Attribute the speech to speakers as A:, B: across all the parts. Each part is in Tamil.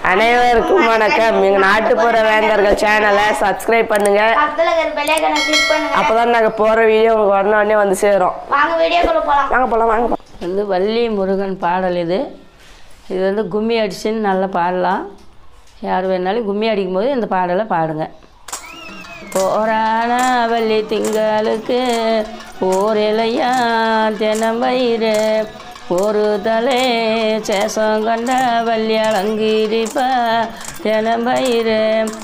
A: அனைவருக்கும் வணக்கம் எங்க நாட்டுப்புற வேந்தர்கள் சேனலை சப்ஸ்கிரைப் பண்ணுங்க
B: பக்கத்துல இருக்கிற பெல்லைக்கனை கிளிக் பண்ணுங்க
A: அப்பதான் நாங்க போற வீடியோ உங்களுக்கு உடனே உடனே வந்து சேரும்
B: வாங்க வீடியோக்குள்ள போலாம்
A: வாங்க போலாம் வாங்க போலாம்.
C: வந்து வள்ளி முருகன் பாடல் இது இது வந்து கும்மி அடிச்சுன்னு நல்லா பாடலாம் யார் வேணாலும் கும்மி அடிக்கும்போது இந்த பாடலை பாடுங்க போரான வள்ளி திங்களுக்கு ஓர் இலையா தினம் வயிறு ஒரு தலை சேசம் கண்ட வள்ளி அலங்கிரிப்பா தினம் வயிறு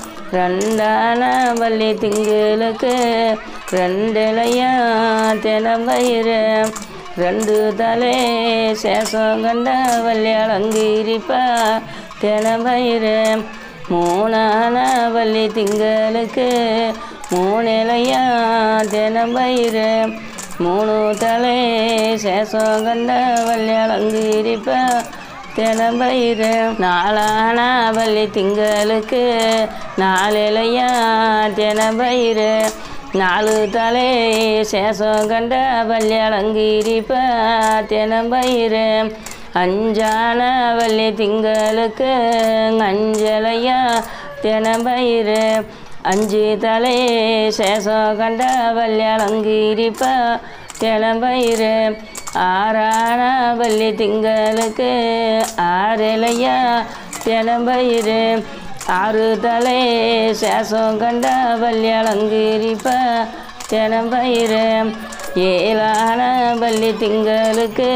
C: ரெண்டான வள்ளி திங்களுக்கு ரெண்டு இலையா தினம் வயிறு ரெண்டு தலை சேசம் கண்ட வள்ளி அலங்கிரிப்பா தினம் வயிறு மூணான வள்ளி திங்களுக்கு மூணு இலையா தினம் பயிறு மூணு தலை சேசம் கண்ட வள்ளி அலங்கிரிப்ப தினம் பயிறு நாலான வள்ளி திங்களுக்கு நாலு இலையா தினம் பயிறு நாலு தலை சேசம் கண்ட வள்ளி அலங்கிரிப்ப தினம் பயிறு அஞ்சான வள்ளி திங்களுக்கு அஞ்சலையா தினம்பயிறு அஞ்சு தலை சேசம் கண்ட வள்ளி அலங்கிரிப்ப தினம்பயிறு ஆறான வள்ளி திங்களுக்கு ஆறிலையா தினம்பயிறு ஆறு தலை சேசம் கண்ட வள்ளி அலங்கிரிப்ப தினம்பயிறு ஏழான வள்ளி திங்களுக்கு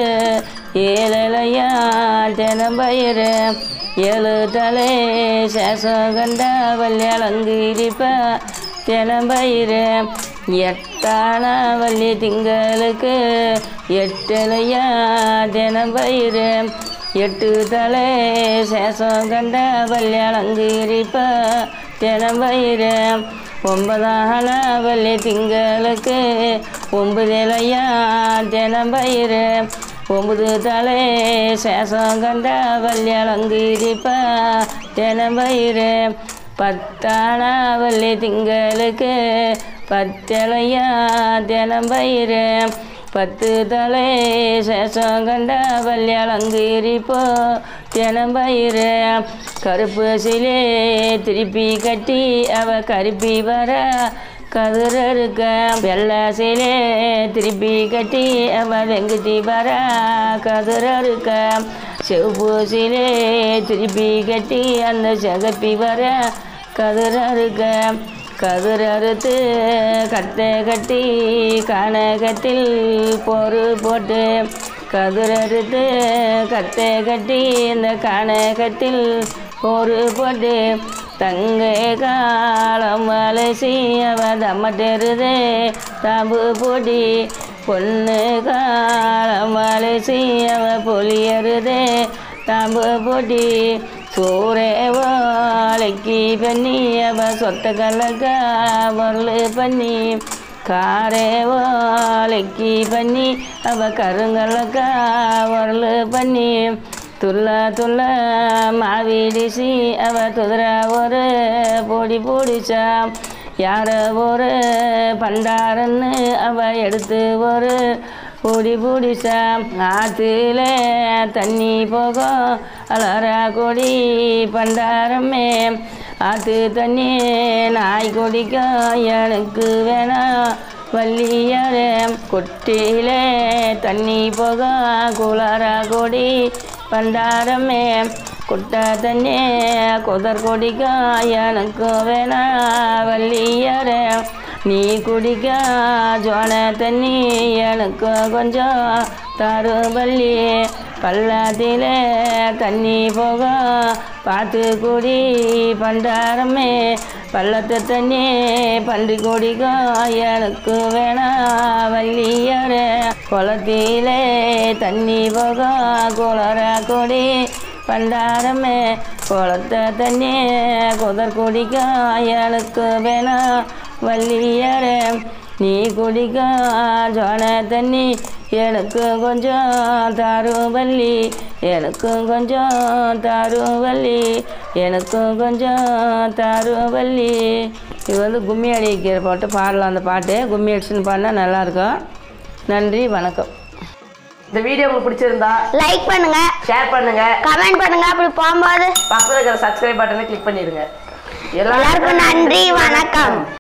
C: ஏழையா தினம்பயிறு ஏழு தலை சேசம் கண்ட வள்ளி அலங்கிரிப்ப தினம்பயிறு எட்டான வள்ளி திங்களுக்கு எட்டுலையா தினம்பயிறு எட்டு தலை சேசம் கண்ட வள்ளி அலங்கிரிப்ப தினம்பயிறு ஒன்பதான வள்ளி திங்களுக்கு ஒன்பது இலையா தினம்பயிறு ஒன்பது தலை சேசம் கண்ட வள்ளி அலங்கிரிப்ப தினம்பயிறு பத்தான வள்ளி திங்களுக்கு பத்திலையா தினம்பயிறு பத்து தலை சேசம் கண்ட வள்ளி அலங்கிரிப்போ தினம்பயிறு கருப்பு சிலே திருப்பி கட்டி அவ கருப்பி வர கதிரருக்க வெள்ளை சிலே திருப்பி கட்டி அவ வெங்குட்டி வர கதிரருக்க செவப்பு சிலே திருப்பி கட்டி அந்த செகப்பி வர கதிரருக்க கதிரறுத்து கட்டை கட்டி கனகத்தில் பொறு போட்டு கதிரறுத்து கட்டை கட்டி இந்த கனகத்தில் பொறு போட்டு தங்க காலம் அலசி அவ தம்மட்டெருதே தாம்பு போட்டி பொண்ணு காலம் அலசி அவ பொலியருதே தாம்பு போட்டி சூரே வாழைக்கு பண்ணி அவ சொத்த கலக்கா பொருள் பண்ணி காரே வாழைக்கு பண்ணி அவ கருங்கலக்கா பொருள் பண்ணி துள்ள துள்ள மாவிடிசி அவ துதுரா ஒரு பொடி பிடிச்சா யார ஒரு பண்டாரன்னு அவ எடுத்து ஒரு பொடி பிடிச்சா ஆற்றுல தண்ணி போகும் அலரா கொடி பண்டாரமே ஆற்று தண்ணி நாய் குடிக்கும் எனக்கு வேணாம் வள்ளியாரே கொட்டியில தண்ணி போக குளாரா கொடி பண்டாரமே குட்டை தண்ணி குதர் குடிக்கும் எனக்கு வேணா வள்ளியாரே நீ குடிக்க ஜோன தண்ணி எனக்கு கொஞ்சம் தருபள்ளி பள்ளத்தில் தண்ணி போக பார்த்து குடி பண்டாரமே பள்ளத்து தண்ணி பன்றி குடிக்கும் எனக்கு வேணா வள்ளியாரே குளத்திலே தண்ணி போக குளர கொடி பண்டாரமே குளத்த தண்ணி குதர் குடிக்கும் எனக்கு வேணா வள்ளியாரே நீ குடிக்க ஜோன தண்ணி எனக்கு கொஞ்சம் தாரும் வள்ளி எனக்கும் கொஞ்சம் தாரும் வள்ளி எனக்கும் கொஞ்சம் தாரும் வள்ளி இது வந்து கும்மி அடிக்கிற பாட்டு பாடலாம் அந்த பாட்டு கும்மி அடிச்சுன்னு பாடினா நல்லாயிருக்கும் நன்றி வணக்கம்
A: இந்த வீடியோ உங்களுக்கு பிடிச்சிருந்தா
B: லைக் பண்ணுங்க
A: ஷேர் பண்ணுங்க
B: கமெண்ட் பண்ணுங்க அப்படி போகும்போது
A: பக்கத்துல இருக்கிற சப்ஸ்கிரைப் பட்டனை கிளிக் பண்ணிடுங்க
B: எல்லாருக்கும் நன்றி வணக்கம்